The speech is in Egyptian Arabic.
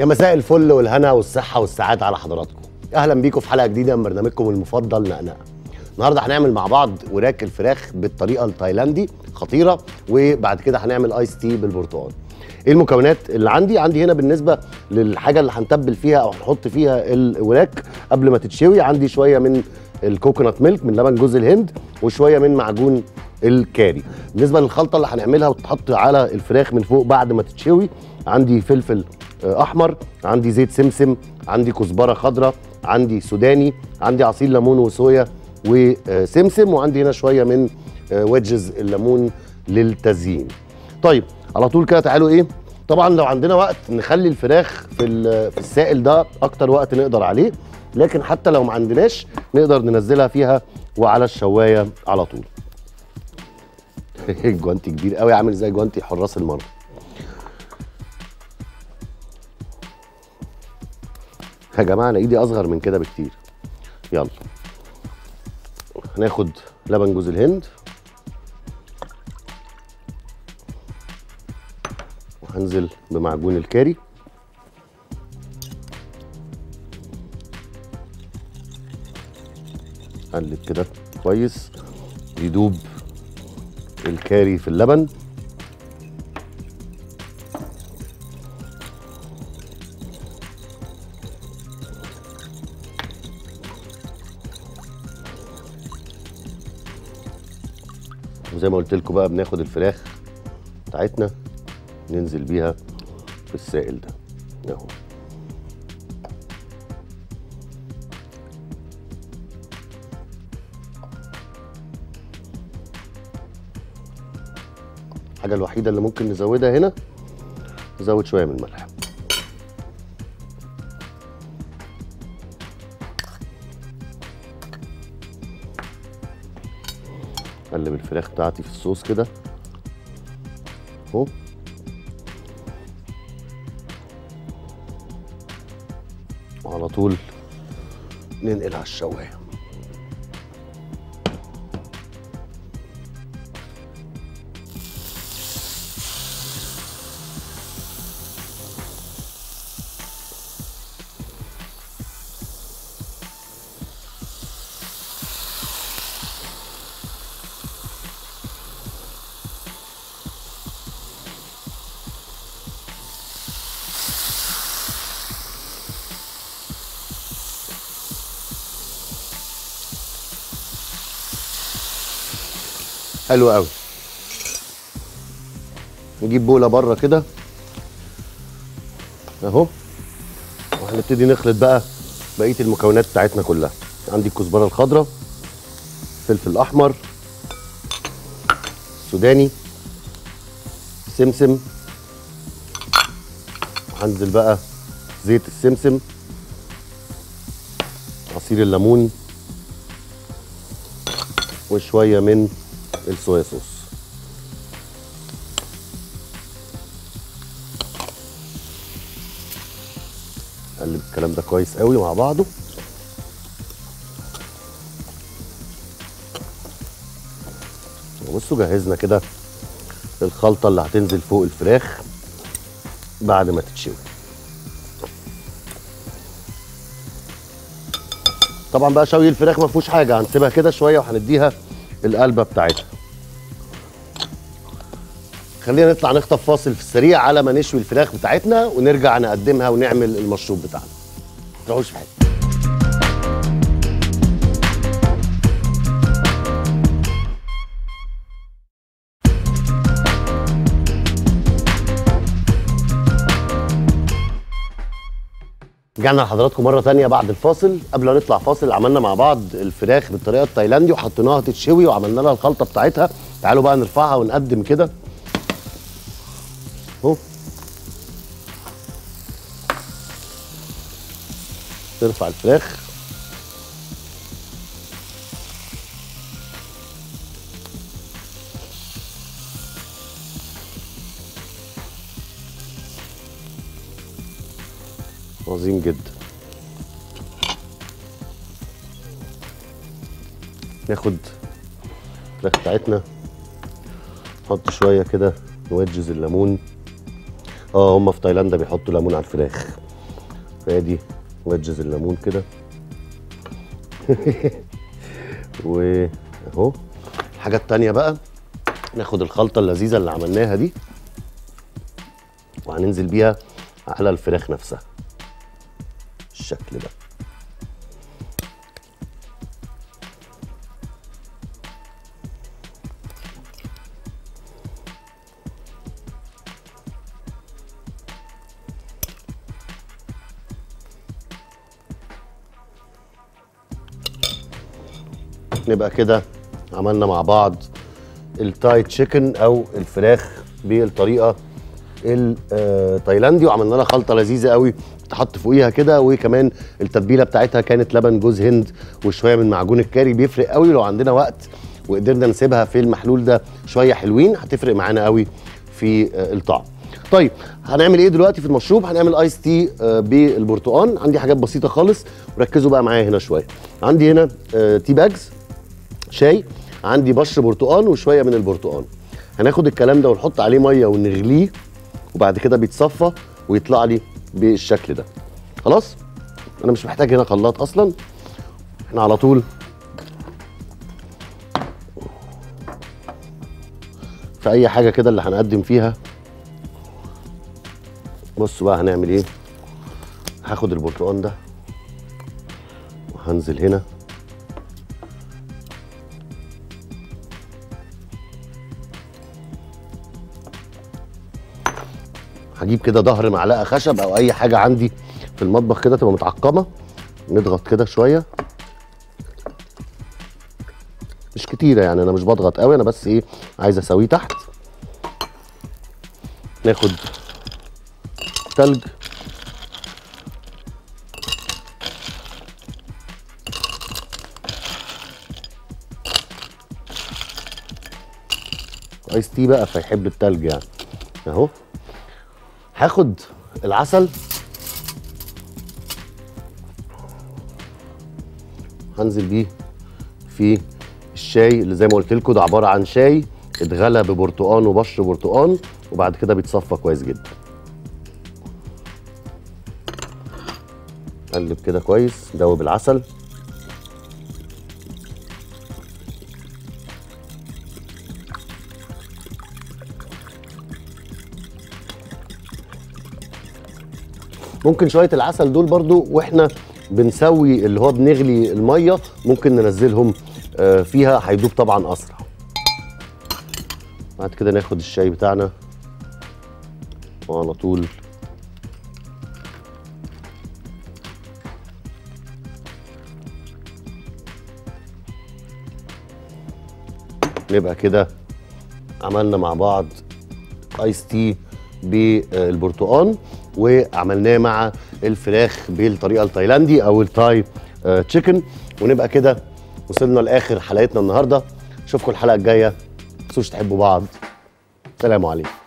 يا مساء الفل والهنا والصحة والسعادة على حضراتكم أهلا بيكم في حلقة جديدة من برنامجكم المفضل نقنقة النهاردة هنعمل مع بعض وراك الفراخ بالطريقة التايلاندي خطيرة وبعد كده هنعمل ايس تي بالبرتقال ايه المكونات اللي عندي عندي هنا بالنسبة للحاجة اللي هنتبل فيها او هنحط فيها الوراك قبل ما تتشوي عندي شوية من الكوكونات ميلك من لبن جوز الهند وشوية من معجون الكاري بالنسبة للخلطة اللي هنعملها وتتحط على الفراخ من فوق بعد ما تتشوي عندي فلفل احمر عندي زيت سمسم عندي كزبره خضراء عندي سوداني عندي عصير ليمون وصويا وسمسم وعندي هنا شويه من ويدجز الليمون للتزيين طيب على طول كده تعالوا ايه طبعا لو عندنا وقت نخلي الفراخ في في السائل ده اكتر وقت نقدر عليه لكن حتى لو ما عندناش نقدر ننزلها فيها وعلى الشوايه على طول جوانتي كبير قوي عامل زي جوانتي حراس المرمى يا جماعه انا ايدي اصغر من كده بكتير يلا هناخد لبن جوز الهند وهنزل بمعجون الكاري قلب كده كويس يدوب الكاري في اللبن وزي ما قلت لكم بقى بناخد الفراخ بتاعتنا ننزل بيها في السائل ده اهو الحاجة الوحيدة اللي ممكن نزودها هنا نزود شوية من الملح اقلب الفراخ بتاعتي في الصوص كده اهو وعلى طول ننقل على الشوايه حلو قوي نجيب بوله بره كده اهو وهنبتدي نخلط بقى بقيه المكونات بتاعتنا كلها عندي الكزبره الخضراء فلفل احمر سوداني سمسم هنزل بقى زيت السمسم عصير الليمون وشويه من الصويا صوص قلب الكلام ده كويس قوي مع بعضه بصوا جهزنا كده الخلطه اللي هتنزل فوق الفراخ بعد ما تتشوي طبعا بقى شوي الفراخ ما فيهوش حاجه هنسيبها كده شويه وهنديها القلبه بتاعتها خلينا نطلع نخطف فاصل في السريع على ما نشوي الفراخ بتاعتنا ونرجع نقدمها ونعمل المشروب بتاعنا ما تروحوش في حته رجعنا لحضراتكم مرة تانية بعد الفاصل قبل ما نطلع فاصل عملنا مع بعض الفراخ بالطريقة التايلاندي وحطيناها تتشوي وعملنا لها الخلطة بتاعتها تعالوا بقى نرفعها ونقدم كده اهو ترفع الفراخ عظيم جدا ناخد الفراخ بتاعتنا نحط شويه كده نوجز الليمون اه هم في تايلاند بيحطوا ليمون على الفراخ ادي وجز الليمون كده واهو الحاجه التانيه بقى ناخد الخلطه اللذيذه اللي عملناها دي وهننزل بيها على الفراخ نفسها الشكل ده نبقى كده عملنا مع بعض التاي تشيكن او الفراخ بالطريقه التايلاندي وعملنا لها خلطه لذيذه قوي تحط فوقيها كده وكمان التتبيله بتاعتها كانت لبن جوز هند وشويه من معجون الكاري بيفرق قوي لو عندنا وقت وقدرنا نسيبها في المحلول ده شويه حلوين هتفرق معانا قوي في آه، الطعم طيب هنعمل ايه دلوقتي في المشروب هنعمل ايس تي آه، بالبرتقال عندي حاجات بسيطه خالص وركزوا بقى معايا هنا شويه عندي هنا آه، تي باجز شاي عندي بشر برتقال وشويه من البرتقال هناخد الكلام ده ونحط عليه ميه ونغليه وبعد كده بيتصفى ويطلع لي بالشكل ده خلاص انا مش محتاج هنا خلاط اصلا احنا على طول في اي حاجه كده اللي هنقدم فيها بصوا بقى هنعمل ايه هاخد البرتقال ده وهنزل هنا هجيب كده ظهر معلقه خشب او اي حاجه عندي في المطبخ كده تبقى متعقمه نضغط كده شويه مش كتيره يعني انا مش بضغط قوي انا بس ايه عايز اسويه تحت ناخد تلج ايس تي بقى فيحب التلج يعني اهو هاخد العسل هنزل بيه في الشاي اللي زي ما قلت لكم ده عباره عن شاي اتغلى ببرتقان وبشر برتقان وبعد كده بيتصفى كويس جدا قلب كده كويس دوب العسل ممكن شويه العسل دول برضو واحنا بنسوي اللي هو بنغلي الميه ممكن ننزلهم آه، فيها هيدوب طبعا اسرع بعد كده ناخد الشاي بتاعنا وعلى طول نبقى كده عملنا مع بعض ايس تي بالبرتقال وعملناه مع الفراخ بالطريقه التايلاندي او التاي آه، تشيكن ونبقى كده وصلنا لاخر حلقتنا النهارده اشوفكم الحلقه الجايه ما تنسوش تحبوا بعض سلام عليكم